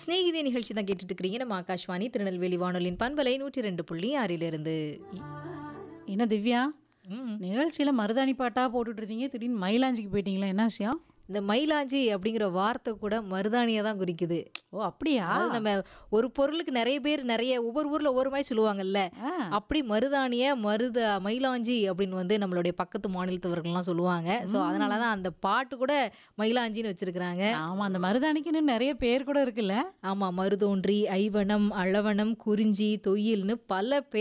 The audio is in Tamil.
சிநேகிதி நிகழ்ச்சி தான் கேட்டுட்டு இருக்கிறீங்க நம்ம ஆகாஷ்வாணி திருநெல்வேலி வானொலியின் பண்பலை நூற்றி ரெண்டு புள்ளி ஆறிலிருந்து என்ன திவ்யா ம். நிகழ்ச்சியில மருதாணி பாட்டா போட்டுட்டு இருந்தீங்க திடீர்னு மயிலாஞ்சிக்கு போயிட்டீங்களா என்ன விஷயம் இந்த மயிலாஞ்சி அப்படிங்கிற வார்த்தை கூட மருதாணியை தான் குறிக்குது ஓ அப்படியா அது நம்ம ஒரு பொருளுக்கு நிறைய பேர் நிறைய ஒவ்வொரு ஊர்ல ஒவ்வொரு மாதிரி சொல்லுவாங்கல்ல ஆ, அப்படி மருதாணிய மருத மயிலாஞ்சி அப்படின்னு வந்து நம்மளுடைய பக்கத்து மாநிலத்தவர்கள்லாம் சொல்லுவாங்க ஸோ அதனால தான் அந்த பாட்டு கூட மயிலாஞ்சின்னு வச்சிருக்கிறாங்க ஆமா அந்த மருதாணிக்குன்னு நிறைய பேர் கூட இருக்குல்ல ஆமா மருதோன்றி ஐவனம் அளவனம் குறிஞ்சி தொய்யில்னு பல பேர்